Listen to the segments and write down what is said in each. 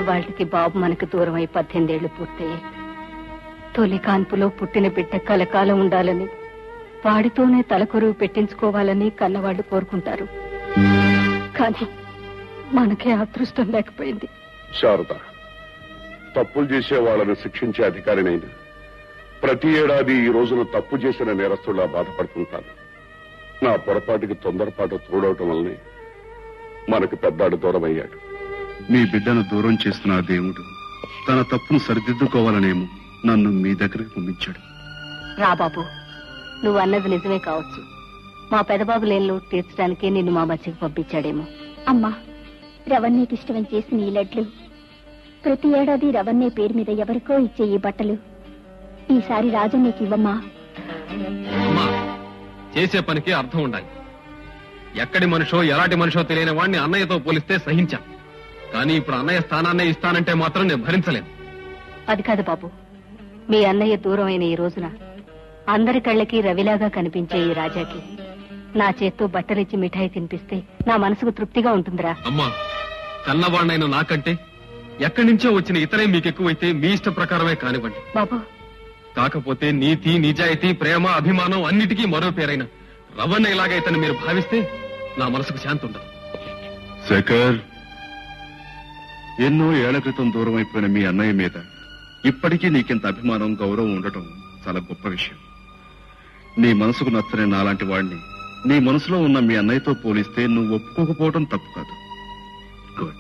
ఇవాళకి బాబు మనకు దూరం అయి పద్దెనిమిదేళ్లు పూర్తయ్యాయి తొలి కాన్పులో పుట్టిన బిడ్డ కలకాలం ఉండాలని వాడితోనే తలకొరువు పెట్టించుకోవాలని కన్నవాళ్లు కోరుకుంటారు కానీ మనకే అదృష్టం లేకపోయింది శారద తప్పులు చేసే వాళ్ళను శిక్షించే అధికారినైనా ప్రతి ఏడాది ఈ రోజున తప్పు చేసిన నేరస్తులా బాధపడుతుంటాను నా పొరపాటుకి తొందరపాటు తోడవటం వల్లనే మనకు పెద్దాడు దూరం అయ్యాడు మీ బిడ్డను దూరం చేస్తున్న ఆ దేవుడు తన తప్పును సరిదిద్దుకోవాలనేమో నన్ను మీ దగ్గరికి పంపించాడు రా బాబు నువ్వు అన్నది నిజమే కావచ్చు మా పెదబాబు లేని లోటు తీర్చడానికి నిన్ను మా మధ్యకి పంపించాడేమో అమ్మా రవణ్యకి ఇష్టం చేసిన ఈ లడ్లు ప్రతి ఏడాది రవణ్య పేరు మీద ఎవరికో ఇచ్చే ఈ బట్టలు ఈసారి రాజన్నకి ఇవ్వమ్మా అమ్మా చేసే పనికి అర్థం ఉండాలి ఎక్కడి మనిషో ఎలాంటి మనిషో తెలియని వాడిని అన్నయ్యతో పోలిస్తే సహించాం కానీ ఇప్పుడు అన్నయ్య స్థానాన్నే ఇస్తానంటే మాత్రం నేను భరించలేను అది కాదు బాబు మీ అన్నయ్య దూరం అయిన ఈ రోజున అందరి కళ్ళకి రవిలాగా కనిపించే ఈ రాజాకి నా చేత్తో బట్టలిచ్చి మిఠాయి తినిపిస్తే నా మనసుకు తృప్తిగా ఉంటుందిరా అమ్మా కన్నవాణ్ణైన నాకంటే ఎక్కడి నుంచో వచ్చిన ఇతరే మీకు ఎక్కువైతే మీ ఇష్ట ప్రకారమే కానివ్వండి బాబు కాకపోతే నీతి నిజాయితీ ప్రేమ అభిమానం అన్నిటికీ మరో పేరైన రవణ ఇలాగ ఇతను మీరు భావిస్తే నా మనసుకు శాంతి ఉండదు శేఖర్ ఎన్నో ఏళ్ల క్రితం దూరం అయిపోయిన మీ అన్నయ్య మీద ఇప్పటికీ నీకింత అభిమానం గౌరవం ఉండటం చాలా గొప్ప విషయం నీ మనసుకు నచ్చని నాలాంటి వాడిని నీ మనసులో ఉన్న మీ అన్నయ్యతో పోలిస్తే నువ్వు ఒప్పుకోకపోవడం తప్పు కాదు గుడ్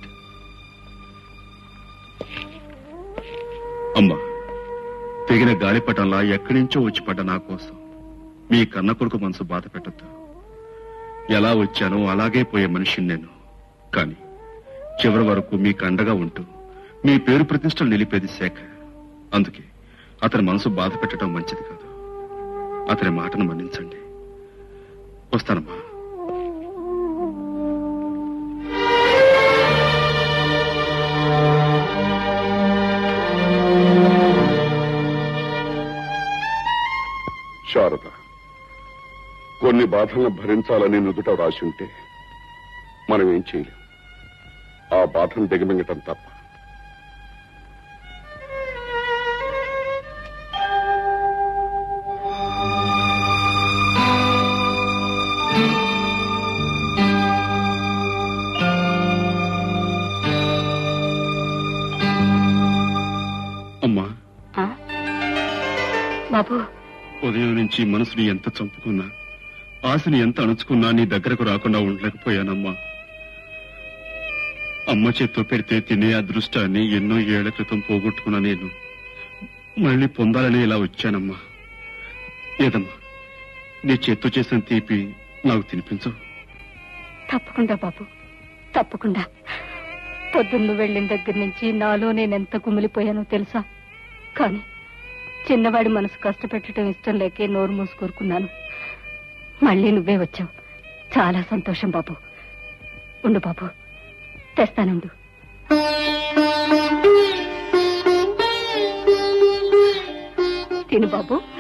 అమ్మా తెగిన గాలిపటంలా ఎక్కడి నుంచో వచ్చి పడ్డ నా కోసం మీ కన్న కొడుకు మనసు బాధ పెట్టద్దు ఎలా వచ్చానో అలాగే పోయే మనిషిని నేను కానీ చివరి వరకు మీకు అండగా ఉంటూ మీ పేరు ప్రతిష్టలు నిలిపేది శేఖర్ అందుకే అతని మనసు బాధ పెట్టడం మంచిది కాదు అతని మాటను మన్నించండి వస్తానమ్మా శారద కొన్ని బాధలను భరించాలని నుదుట రాసి ఉంటే మనం ఏం చేయలేం ఆ బాధను దిగమింగటం తప్ప అమ్మా ఆ? బాబు ఉదయం నుంచి మనసుని ఎంత చంపుకున్నా ఆశని ఎంత అణుచుకున్నా నీ దగ్గరకు రాకుండా ఉండలేకపోయానమ్మా అమ్మ చేత్తో పెడితే తినే అదృష్టాన్ని ఎన్నో ఏళ్ల క్రితం పోగొట్టుకున్న నేను మళ్ళీ పొందాలని ఇలా వచ్చానమ్మా ఏదమ్మా నీ చేత్తో చేసిన తీపి నాకు తినిపించు తప్పకుండా బాబు తప్పకుండా పొద్దున్న వెళ్ళిన దగ్గర నుంచి నాలో నేనెంత కుమిలిపోయానో తెలుసా కానీ చిన్నవాడి మనసు కష్టపెట్టడం ఇష్టం లేకే నోరు మూసుకూరుకున్నాను మళ్ళీ నువ్వే వచ్చావు చాలా సంతోషం బాబు ఉండు బాబు తెస్తానుండు తిను బాబు